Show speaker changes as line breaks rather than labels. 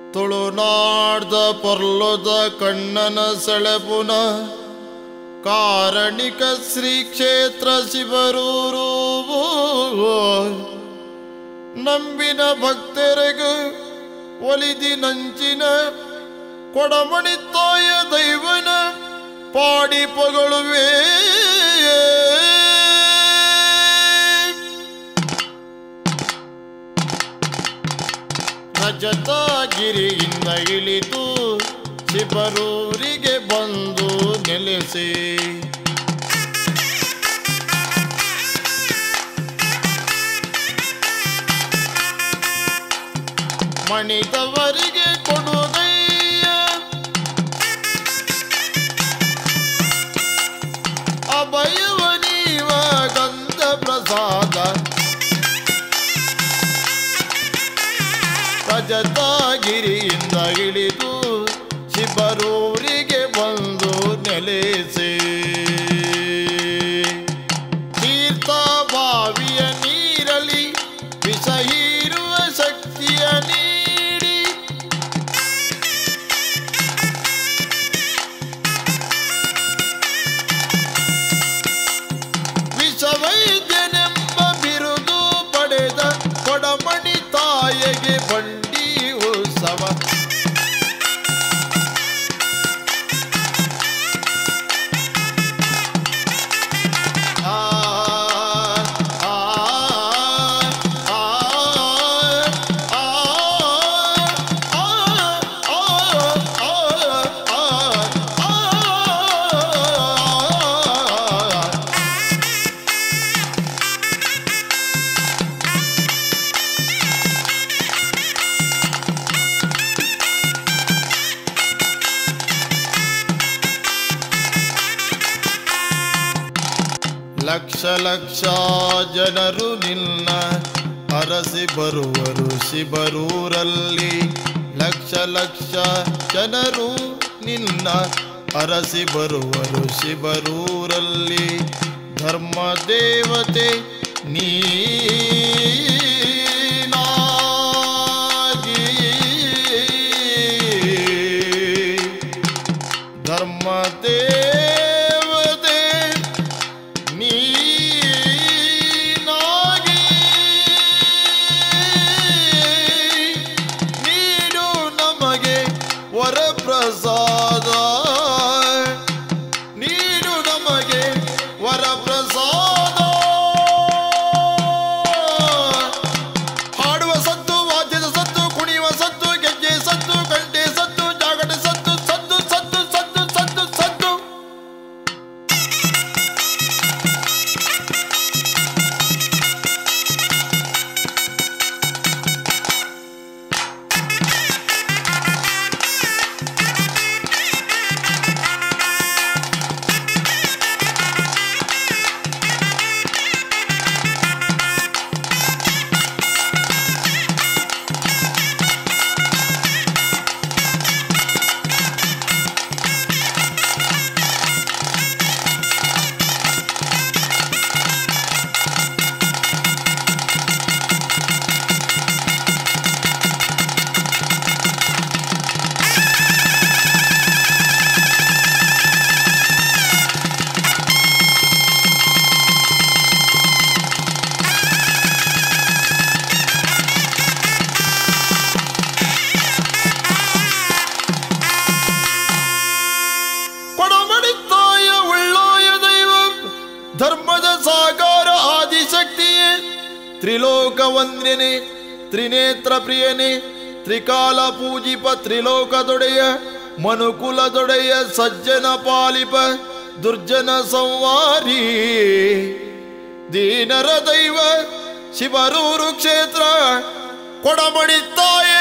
ತುಳುನಾಡ್ದ ಪೊರ್ಲುದ ಕಣ್ಣನ ಸೆಳೆಪುನ ಕಾರಣಿಕ ಶ್ರೀ ಕ್ಷೇತ್ರ ಶಿವರೂರು ನಂಬಿನ ಭಕ್ತರಿಗೂ ಒಲಿದಿ ನಂಚಿನ ಕೊಡಮಣಿ ತಾಯ ದೈವನ ಪಾಡಿ ಪೊಗಳುವೆ ರಜತಗಿರಿಯಿಂದ ಇಳಿದು ಶಿಬರೂರಿಗೆ ಬಂದು ನೆಲೆಸಿ ಮಣಿದವರಿಗೆ ಕೊಡುದಯ್ಯ ಅಭಯವ ನೀವ ಗಂಧ ಪ್ರಸಾದ ರಜತಗಿರಿಯಿಂದ ಇಳಿದು ಶಿಬರೂರಿಗೆ ಬಂದು ನೆಲೆಸಿ ತೀರ್ಥ ಬಾವಿಯ ನೀರಲಿ ವಿಷ ಹೀರುವ ಶಕ್ತಿಯ ನೀಡಿ ವಿಷವೈದ್ಯನೆಂಬ ಬಿರುದು ಪಡೆದ ಕೊಡಮಣಿ ತಾಯಿಗೆ ಬಂಡಿ ಉತ್ಸವ ಆ, ಆ, ಆ, ಆ, ಆ, ಆ, ಲಕ್ಷ ಲಕ್ಷ ಜನರು ನಿನ್ನ ಅರಸಿ ಬರುವರು ಶಿಬರೂರಲ್ಲಿ ಲಕ್ಷ ಲಕ್ಷ ಜನರು ನಿನ್ನ ಅರಸಿ ಬರುವರು ಶಿಬರೂರಲ್ಲಿ ಧರ್ಮ ದೇವತೆ ನೀನಾಗಿ ಧರ್ಮ ದೇವತೆ ನೀನಾಗಿ ನೀನು ನಮಗೆ ವರಪ್ರಸಾದ ನೀನು ನಮಗೆ ವರಪ್ರಸಾದ ಹಾಡುವ ಸತ್ತು ವಾದ್ಯದ ಸತ್ತು ಕುಣಿಯುವ ಸತ್ತು ಗೆಜ್ಜೆ ಸತ್ತು ಗಂಟೆ ಸತ್ತು ಜಾಗಟೆ ಸತ್ತು ಸತ್ತು ಸತ್ತು ಸತ್ತು ಸತ್ತು ಸತ್ತು ಕೊಡಮಣಿ ತಾಯ ಉಳ್ಳಾಯ ದೈವ ಧರ್ಮದ ಸಾಕಾರ ಆದಿಶಕ್ತಿಯೇ ತ್ರಿಲೋಕ ವಂದ್ಯನೆ ತ್ರಿನೇತ್ರ ಪ್ರಿಯನೆ ತ್ರಿಕಾಲ ಪೂಜಿಪ ತ್ರಿಲೋಕದೊಡೆಯ ಮನುಕುಲದೊಡೆಯ ಸಜ್ಜನ ಪಾಲಿಪ ದುರ್ಜನ ಸಂವಾರಿ ದೀನರ ದೈವ ಶಿವರೂರು ಕ್ಷೇತ್ರ ಕೊಡಮಣಿ ತಾಯೇ